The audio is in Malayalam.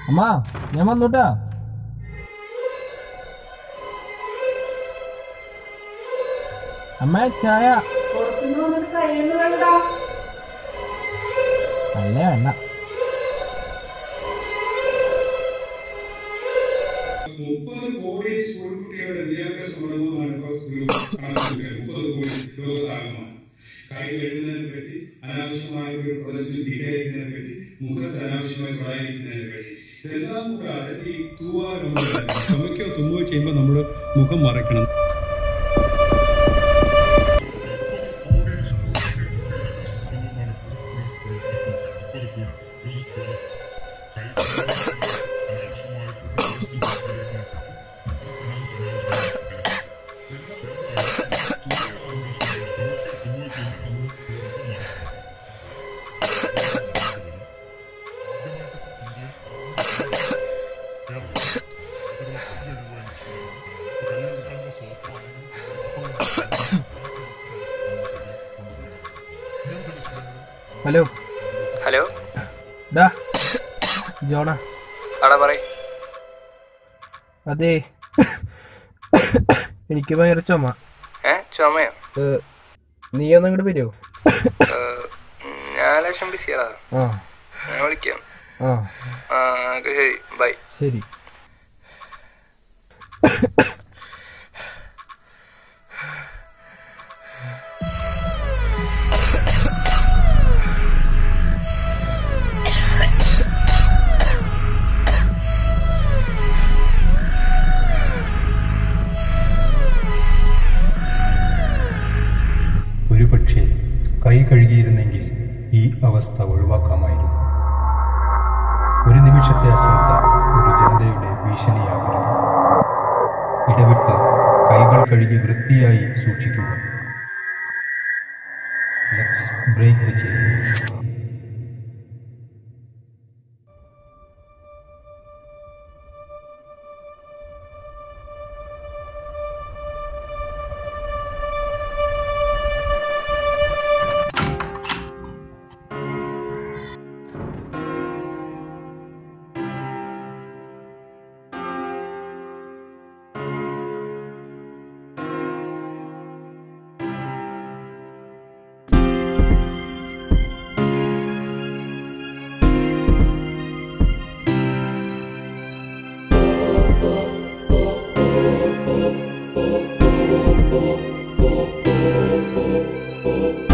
അമ്മ ഞാൻ വന്നുട്ടാ അമ്മ ചായ പുറത്തുനിന്ന് വന്നിട്ട് കയ്യൊന്നും വേണ്ട അല്ല വേണ്ട മുപ്പത് കോടി സ്കൂൾ കുട്ടികളുടെ വിദ്യാഭ്യാസ മുടങ്ങുന്നതാണ് ഇപ്പോൾ ഒരു കണക്കുകൾ മുപ്പത് കോടി ലോകത്താകമാണ് കൈ കഴുകുന്നതിനെ പറ്റി അനാവശ്യമായ ഒരു പ്രദേശത്തിൽ ഭീകരിക്കുന്നതിനെ പറ്റി മുഖത്ത് അനാവശ്യമായി പ്രയാണിക്കുന്നതിനെ പറ്റി ഇതെല്ലാം കൂടാതെ ഈ തൂവാറുണ്ട് ചുമക്കോ തുമ്മുകയോ ചെയ്യുമ്പോൾ നമ്മൾ മുഖം മറയ്ക്കണം ഹലോ ഹലോ ഡാ ജോണ ആടാ പറയ് അതെ എനിക്ക് ഭയങ്കര ചുമ ഏ ചുമയോ ഏ, നീ ഒന്ന് ഇങ്ങോട്ട് വരുമോ ഏ, ഞാൻ ലക്ഷം ബിസിയാടാ ആ ഞാൻ വിളിക്കാം ആ ആ ഓക്കെ ശരി ബൈ ശരി ഒരുപക്ഷെ കൈ കഴുകിയിരുന്നെങ്കിൽ ഈ അവസ്ഥ ഒഴിവാക്കാമായിരുന്നു ഒരു നിമിഷത്തെ അശ്രദ്ധ ഒരു ജനതയുടെ ഭീഷണിയാകരുത് ഇടവിട്ട് കൈകൾ കഴുകി വൃത്തിയായി സൂക്ഷിക്കുക let's break the chain Thank you.